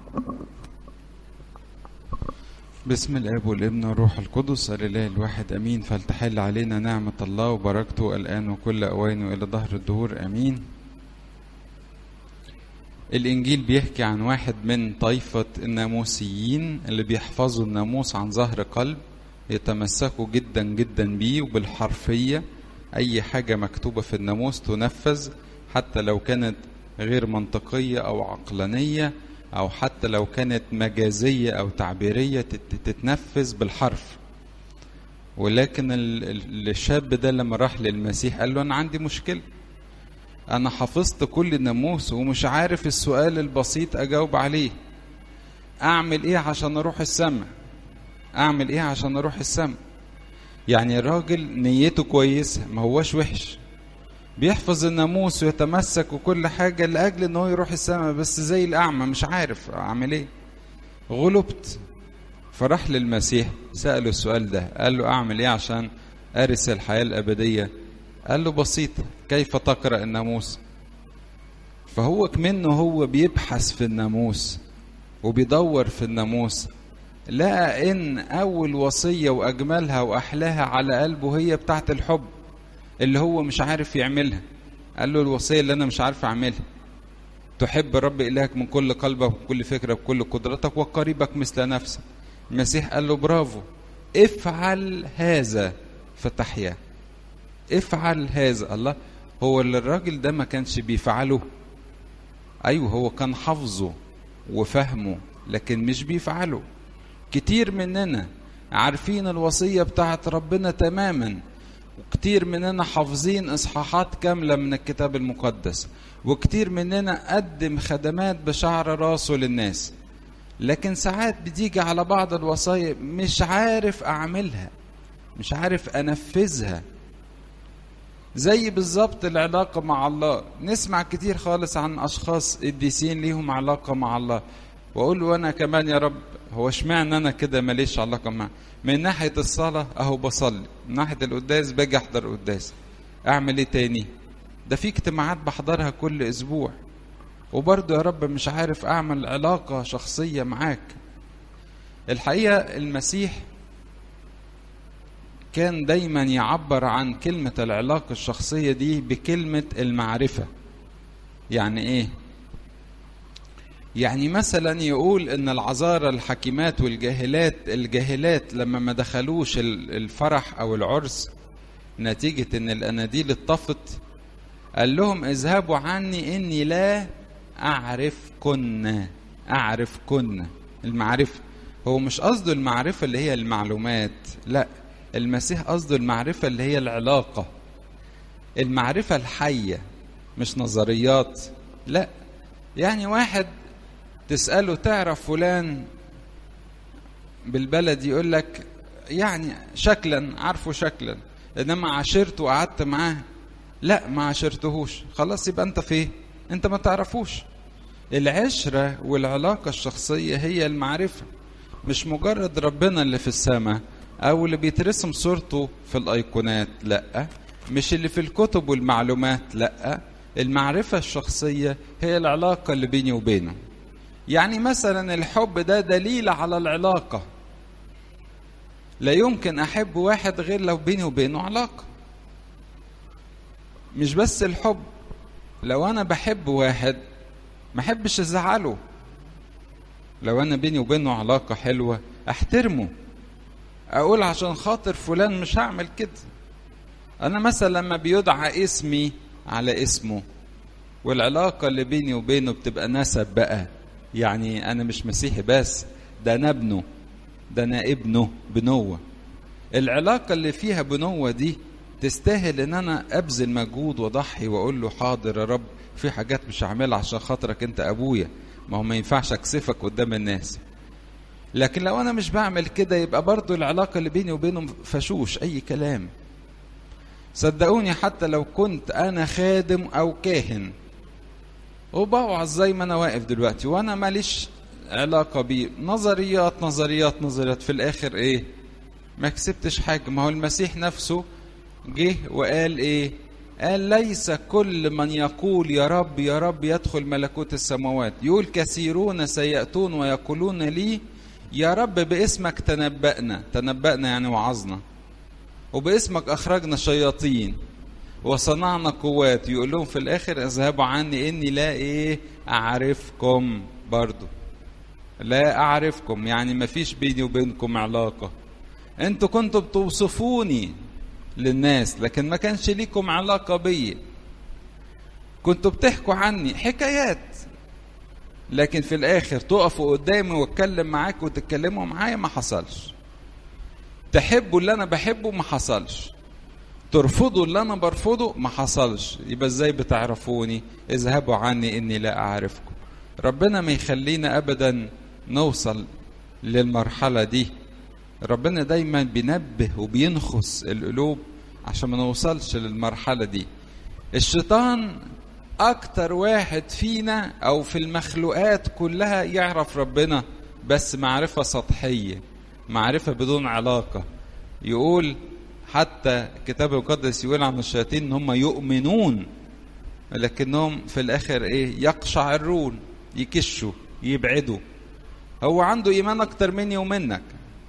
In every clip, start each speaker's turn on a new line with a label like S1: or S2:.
S1: بسم الاب والابن والروح القدس الاله الواحد امين فلتحل علينا نعمه الله وبركته الان وكل اوان والى ظهر الدهور امين الانجيل بيحكي عن واحد من طائفه الناموسيين اللي بيحفظوا الناموس عن ظهر قلب يتمسكوا جدا جدا بيه وبالحرفيه اي حاجه مكتوبه في الناموس تنفذ حتى لو كانت غير منطقيه او عقلانيه او حتى لو كانت مجازيه او تعبيريه تتنفذ بالحرف ولكن الشاب ده لما راح للمسيح قال له انا عندي مشكله انا حفظت كل الناموس ومش عارف السؤال البسيط اجاوب عليه اعمل ايه عشان اروح السماء اعمل ايه عشان اروح السماء يعني الراجل نيته كويسه ما هوش وحش بيحفظ الناموس ويتمسك وكل حاجة لأجل إن هو يروح السماء بس زي الأعمى مش عارف أعمل إيه غلبت فراح للمسيح سأله السؤال ده قال له أعمل إيه عشان أرث الحياة الأبدية قال له بسيط كيف تقرأ الناموس فهو كمنه هو بيبحث في الناموس وبيدور في الناموس لقى إن أول وصية وأجملها وأحلاها على قلبه هي بتاعت الحب اللي هو مش عارف يعملها قال له الوصية اللي أنا مش عارف أعملها تحب رب إلهك من كل قلبك وكل فكرة وكل قدرتك وقريبك مثل نفسك المسيح قال له برافو افعل هذا فتحيا افعل هذا الله هو اللي الراجل ده ما كانش بيفعله ايوه هو كان حافظه وفهمه لكن مش بيفعله كتير مننا عارفين الوصية بتاعت ربنا تماما وكتير مننا حافظين اصحاحات كامله من الكتاب المقدس وكتير مننا قدم خدمات بشعر راسه للناس لكن ساعات بتيجي على بعض الوصايا مش عارف اعملها مش عارف انفذها زي بالظبط العلاقة مع الله نسمع كتير خالص عن أشخاص قديسين ليهم علاقة مع الله وأقول له أنا كمان يا رب هو اشمعنى أنا كده ماليش علاقة معاه من ناحية الصلاة أهو بصلي من ناحية القداس باجي أحضر قداس أعمل إيه تاني ده في اجتماعات بحضرها كل أسبوع وبرضه يا رب مش عارف أعمل علاقة شخصية معاك الحقيقة المسيح كان دايما يعبر عن كلمة العلاقة الشخصية دي بكلمة المعرفة يعني إيه يعني مثلا يقول ان العذارى الحكيمات والجاهلات الجاهلات لما ما دخلوش الفرح او العرس نتيجة ان الاناديل اتطفت قال لهم اذهبوا عني اني لا اعرف كنا اعرف كنا المعرفة هو مش قصده المعرفة اللي هي المعلومات لا المسيح قصده المعرفة اللي هي العلاقة المعرفة الحية مش نظريات لا يعني واحد تسأله تعرف فلان بالبلد يقول لك يعني شكلا عارفه شكلا انما عاشرته وقعدت معاه لا ما عاشرتهوش خلاص يبقى انت فيه انت ما تعرفوش العشرة والعلاقة الشخصية هي المعرفة مش مجرد ربنا اللي في السماء او اللي بيترسم صورته في الايقونات لا مش اللي في الكتب والمعلومات لا المعرفة الشخصية هي العلاقة اللي بيني وبينه يعني مثلا الحب ده دليل على العلاقة لا يمكن أحب واحد غير لو بيني وبينه علاقة مش بس الحب لو أنا بحب واحد ما أحبش أزعله لو أنا بيني وبينه علاقة حلوة أحترمه أقول عشان خاطر فلان مش هعمل كده أنا مثلا لما بيدعى اسمي على اسمه والعلاقة اللي بيني وبينه بتبقى نسب بقى يعني أنا مش مسيحي بس ده أنا ابنه ده أنا ابنه بنوة العلاقة اللي فيها بنوة دي تستاهل إن أنا أبذل مجهود وأضحي وأقول له حاضر يا رب في حاجات مش هعملها عشان خاطرك أنت أبويا ما هو ما ينفعش أكسفك قدام الناس لكن لو أنا مش بعمل كده يبقى برضو العلاقة اللي بيني وبينهم فشوش أي كلام صدقوني حتى لو كنت أنا خادم أو كاهن وبوعظ زي ما انا واقف دلوقتي وانا ماليش علاقة بيه نظريات نظريات نظريات في الاخر ايه ما كسبتش حاجة ما هو المسيح نفسه جه وقال ايه قال ليس كل من يقول يا رب يا رب يدخل ملكوت السماوات يقول كثيرون سيأتون ويقولون لي يا رب باسمك تنبأنا تنبأنا يعني وعظنا وباسمك أخرجنا شياطين وصنعنا قوات يقول لهم في الآخر اذهبوا عني إني لا إيه أعرفكم برضو لا أعرفكم يعني ما فيش بيني وبينكم علاقة أنتوا كنتوا بتوصفوني للناس لكن ما كانش ليكم علاقة بي كنتوا بتحكوا عني حكايات لكن في الآخر تقفوا قدامي واتكلم معاك وتتكلموا معايا ما حصلش تحبوا اللي أنا بحبه ما حصلش ترفضوا اللي أنا برفضه ما حصلش يبقى إزاي بتعرفوني اذهبوا عني إني لا أعرفكم ربنا ما يخلينا أبدا نوصل للمرحلة دي ربنا دايما بينبه وبينخس القلوب عشان ما نوصلش للمرحلة دي الشيطان أكتر واحد فينا أو في المخلوقات كلها يعرف ربنا بس معرفة سطحية معرفة بدون علاقة يقول حتى الكتاب المقدس يقول عن الشياطين ان هم يؤمنون لكنهم في الاخر ايه يقشعرون يكشوا يبعدوا هو عنده ايمان اكتر مني ومنك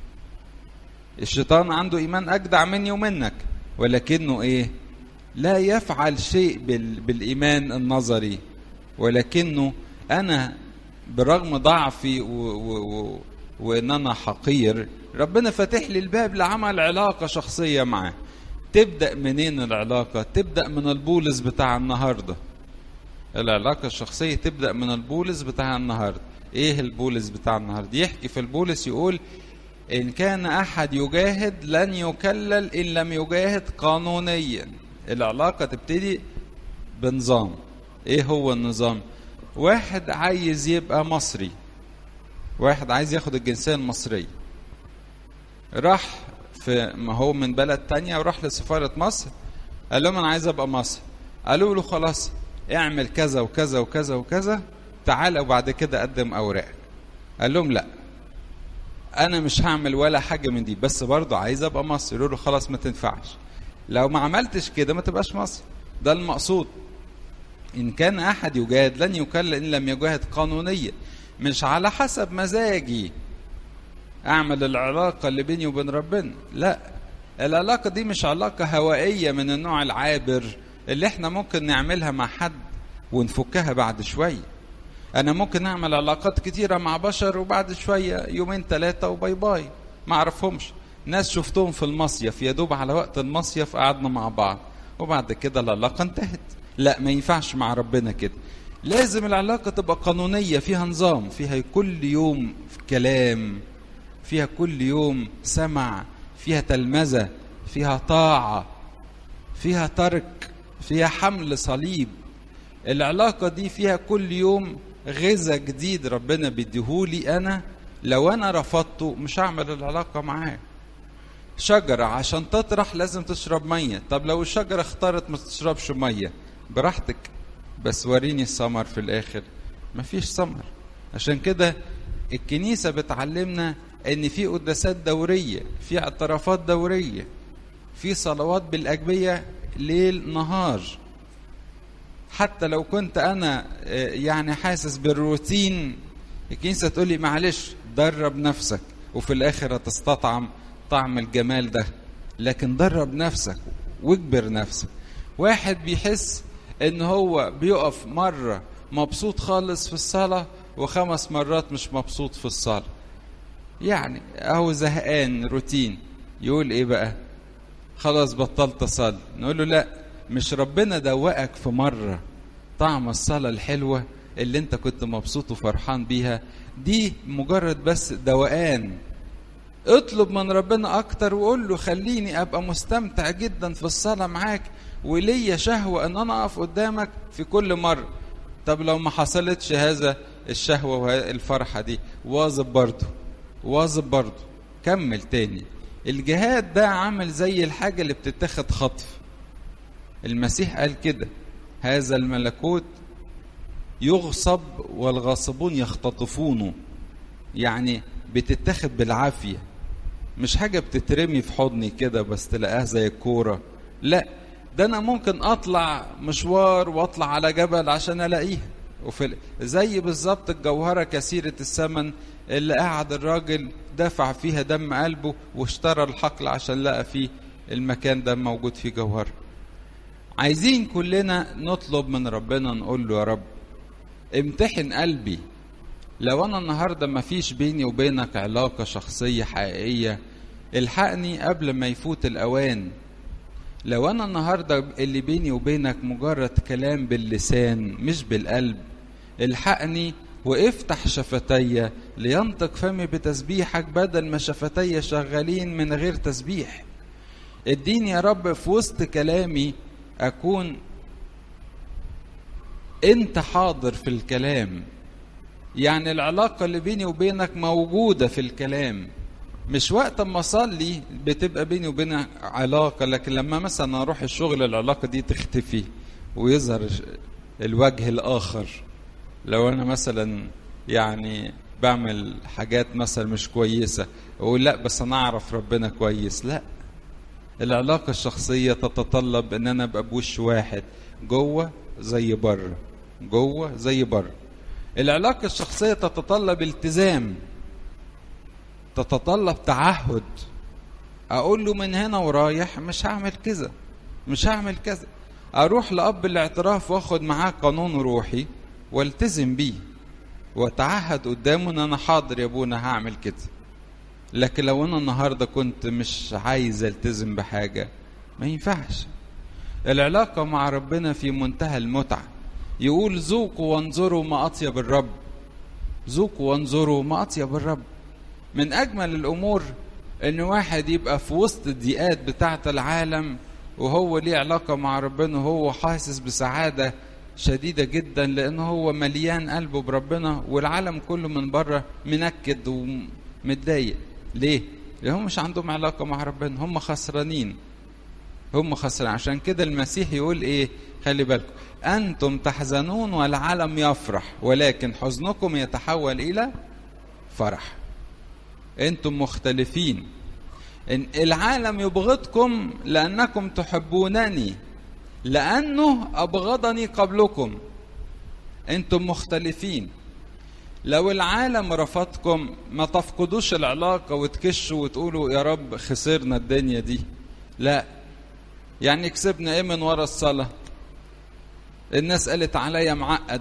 S1: الشيطان عنده ايمان اجدع مني ومنك ولكنه ايه لا يفعل شيء بال... بالايمان النظري ولكنه انا برغم ضعفي و... و... و... وان انا حقير ربنا فاتح لي الباب لعمل علاقه شخصيه معاه تبدا منين العلاقه تبدا من البولس بتاع النهارده العلاقه الشخصيه تبدا من البولس بتاع النهارده ايه البولس بتاع النهارده يحكي في البولس يقول ان كان احد يجاهد لن يكلل ان لم يجاهد قانونيا العلاقه تبتدي بنظام ايه هو النظام واحد عايز يبقى مصري واحد عايز ياخد الجنسية المصرية راح في ما هو من بلد تانية وراح لسفارة مصر قال لهم أنا عايز أبقى مصري قالوا له خلاص اعمل كذا وكذا وكذا وكذا تعال وبعد كده قدم أوراقك قال لهم لا أنا مش هعمل ولا حاجة من دي بس برضه عايز أبقى مصري يقولوا له خلاص ما تنفعش لو ما عملتش كده ما تبقاش مصري ده المقصود إن كان أحد يجاهد لن يكل إن لم يجاهد قانونيا مش على حسب مزاجي اعمل العلاقة اللي بيني وبين ربنا لا العلاقة دي مش علاقة هوائية من النوع العابر اللي احنا ممكن نعملها مع حد ونفكها بعد شوية انا ممكن اعمل علاقات كتيرة مع بشر وبعد شوية يومين ثلاثة وباي باي ما اعرفهمش ناس شفتهم في المصيف يا دوب على وقت المصيف قعدنا مع بعض وبعد كده العلاقة انتهت لا ما ينفعش مع ربنا كده لازم العلاقة تبقى قانونية فيها نظام فيها كل يوم كلام فيها كل يوم سمع فيها تلمذة فيها طاعة فيها ترك فيها حمل صليب العلاقة دي فيها كل يوم غذاء جديد ربنا بيديهولي أنا لو أنا رفضته مش هعمل العلاقة معاه شجرة عشان تطرح لازم تشرب مية طب لو الشجرة اختارت ما تشربش مية براحتك بس وريني الثمر في الاخر مفيش ثمر عشان كده الكنيسة بتعلمنا ان في قداسات دورية في اعترافات دورية في صلوات بالاجبية ليل نهار حتى لو كنت انا يعني حاسس بالروتين الكنيسة تقول لي معلش درب نفسك وفي الاخر هتستطعم طعم الجمال ده لكن درب نفسك واجبر نفسك واحد بيحس ان هو بيقف مرة مبسوط خالص في الصلاة وخمس مرات مش مبسوط في الصلاة يعني اهو زهقان روتين يقول ايه بقى خلاص بطلت اصلي نقول له لا مش ربنا دوقك في مرة طعم الصلاة الحلوة اللي انت كنت مبسوط وفرحان بيها دي مجرد بس دوقان اطلب من ربنا اكتر وقول له خليني ابقى مستمتع جدا في الصلاة معاك وليا شهوة ان انا اقف قدامك في كل مرة طب لو ما حصلتش هذا الشهوة والفرحة دي واظب برضه واظب برضه كمل تاني الجهاد ده عامل زي الحاجة اللي بتتاخد خطف المسيح قال كده هذا الملكوت يغصب والغاصبون يختطفونه يعني بتتاخد بالعافية مش حاجة بتترمي في حضني كده بس تلاقيها زي الكورة لا ده انا ممكن اطلع مشوار واطلع على جبل عشان الاقيها وفي زي بالظبط الجوهره كثيره الثمن اللي قعد الراجل دفع فيها دم قلبه واشترى الحقل عشان لقى فيه المكان ده موجود فيه جوهره عايزين كلنا نطلب من ربنا نقول له يا رب امتحن قلبي لو انا النهارده ما فيش بيني وبينك علاقه شخصيه حقيقيه الحقني قبل ما يفوت الاوان لو انا النهارده اللي بيني وبينك مجرد كلام باللسان مش بالقلب الحقني وافتح شفتي لينطق فمي بتسبيحك بدل ما شفتي شغالين من غير تسبيح اديني يا رب في وسط كلامي اكون انت حاضر في الكلام يعني العلاقه اللي بيني وبينك موجوده في الكلام مش وقت ما اصلي بتبقى بيني وبينك علاقه لكن لما مثلا اروح الشغل العلاقه دي تختفي ويظهر الوجه الاخر لو انا مثلا يعني بعمل حاجات مثلا مش كويسه اقول لا بس انا اعرف ربنا كويس لا العلاقه الشخصيه تتطلب ان انا ابقى بوش واحد جوه زي بره جوه زي بره العلاقه الشخصيه تتطلب التزام تتطلب تعهد اقول له من هنا ورايح مش هعمل كذا مش هعمل كذا اروح لاب الاعتراف واخد معاه قانون روحي والتزم بيه واتعهد قدامه ان انا حاضر يا ابونا هعمل كده لكن لو انا النهارده كنت مش عايز التزم بحاجه ما ينفعش العلاقه مع ربنا في منتهى المتعه يقول ذوقوا وانظروا ما اطيب الرب ذوقوا وانظروا ما اطيب الرب من اجمل الامور ان واحد يبقى في وسط الضيقات بتاعه العالم وهو ليه علاقه مع ربنا وهو حاسس بسعاده شديده جدا لان هو مليان قلبه بربنا والعالم كله من بره منكد ومتضايق ليه لان هم مش عندهم علاقه مع ربنا هم خسرانين هم خسرانين عشان كده المسيح يقول ايه خلي بالكم انتم تحزنون والعالم يفرح ولكن حزنكم يتحول الى فرح انتم مختلفين إن العالم يبغضكم لانكم تحبونني لانه ابغضني قبلكم انتم مختلفين لو العالم رفضكم ما تفقدوش العلاقه وتكشوا وتقولوا يا رب خسرنا الدنيا دي لا يعني كسبنا ايه من ورا الصلاه الناس قالت عليا معقد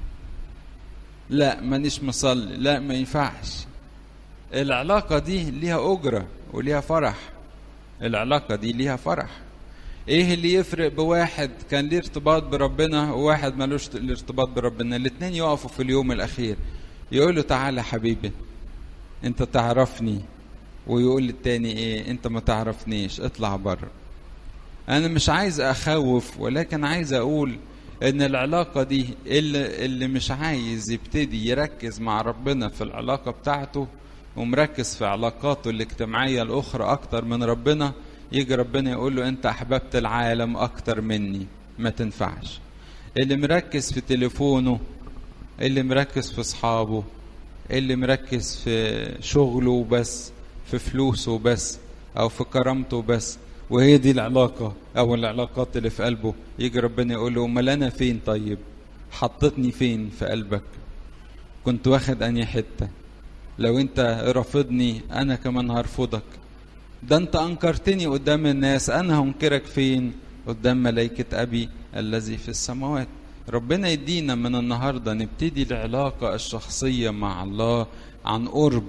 S1: لا مانيش مصلي لا ما ينفعش العلاقة دي ليها أجرة وليها فرح العلاقة دي ليها فرح ايه اللي يفرق بواحد كان ليه ارتباط بربنا وواحد ملوش الارتباط بربنا الاتنين يقفوا في اليوم الاخير يقول له تعالى حبيبي انت تعرفني ويقول للتاني ايه انت ما تعرفنيش اطلع بره انا مش عايز اخوف ولكن عايز اقول ان العلاقه دي اللي, اللي مش عايز يبتدي يركز مع ربنا في العلاقه بتاعته ومركز في علاقاته الاجتماعيه الاخرى اكتر من ربنا يجي ربنا يقول له انت احببت العالم اكتر مني ما تنفعش اللي مركز في تليفونه اللي مركز في اصحابه اللي مركز في شغله بس في فلوسه بس او في كرامته بس وهي دي العلاقة أو العلاقات اللي في قلبه يجي ربنا يقول له أمال أنا فين طيب حطتني فين في قلبك كنت واخد أني حتة لو أنت رافضني أنا كمان هرفضك ده أنت أنكرتني قدام الناس أنا هنكرك فين قدام ملائكة أبي الذي في السماوات ربنا يدينا من النهاردة نبتدي العلاقة الشخصية مع الله عن قرب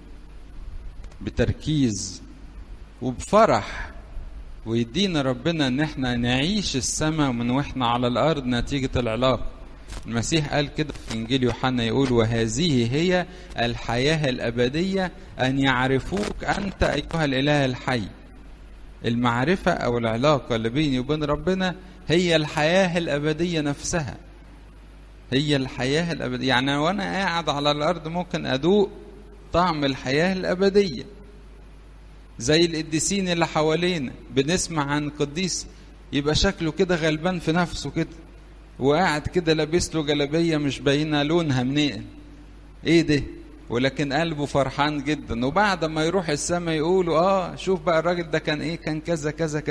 S1: بتركيز وبفرح ويدينا ربنا ان احنا نعيش السماء من واحنا على الارض نتيجة العلاقة المسيح قال كده في انجيل يوحنا يقول وهذه هي الحياة الابدية ان يعرفوك انت ايها الاله الحي المعرفة او العلاقة اللي بيني وبين ربنا هي الحياة الابدية نفسها هي الحياة الابدية يعني وانا قاعد على الارض ممكن ادوق طعم الحياة الابدية زي القديسين اللي حوالينا بنسمع عن قديس يبقى شكله كده غلبان في نفسه كده وقاعد كده لابس له جلابيه مش باينه لونها منين ايه ده ولكن قلبه فرحان جدا وبعد ما يروح السماء يقولوا اه شوف بقى الراجل ده كان ايه كان كذا كذا كذا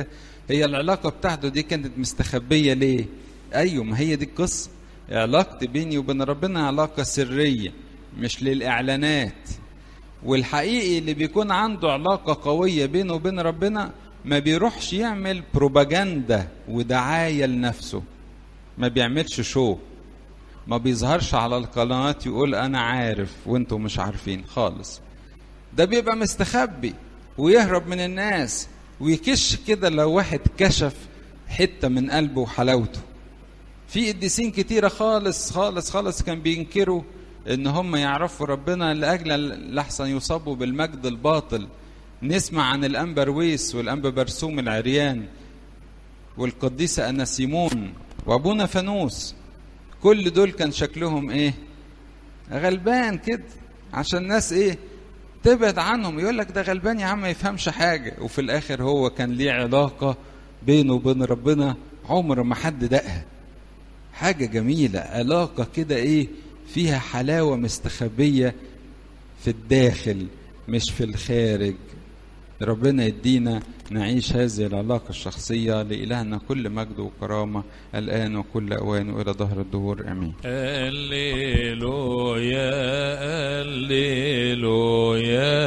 S1: هي العلاقة بتاعته دي كانت مستخبية ليه أيوة ما هي دي القصة علاقتي بيني وبين ربنا علاقة سرية مش للإعلانات والحقيقي اللي بيكون عنده علاقة قوية بينه وبين ربنا ما بيروحش يعمل بروباجندا ودعاية لنفسه ما بيعملش شو ما بيظهرش على القنوات يقول أنا عارف وانتم مش عارفين خالص ده بيبقى مستخبي ويهرب من الناس ويكش كده لو واحد كشف حتة من قلبه وحلاوته في قديسين كتيرة خالص خالص خالص كان بينكروا ان هم يعرفوا ربنا لاجل لحسن يصابوا بالمجد الباطل نسمع عن الانبرويس والانبا برسوم العريان والقديسه اناسيمون وابونا فانوس كل دول كان شكلهم ايه غلبان كده عشان الناس ايه تبعد عنهم يقول لك ده غلبان يا عم ما يفهمش حاجه وفي الاخر هو كان ليه علاقه بينه وبين ربنا عمر ما حد دقها حاجه جميله علاقه كده ايه فيها حلاوة مستخبية في الداخل مش في الخارج ربنا يدينا نعيش هذه العلاقة الشخصية لإلهنا كل مجد وكرامة الآن وكل أوان وإلى ظهر الدهور آمين
S2: هللويا هللويا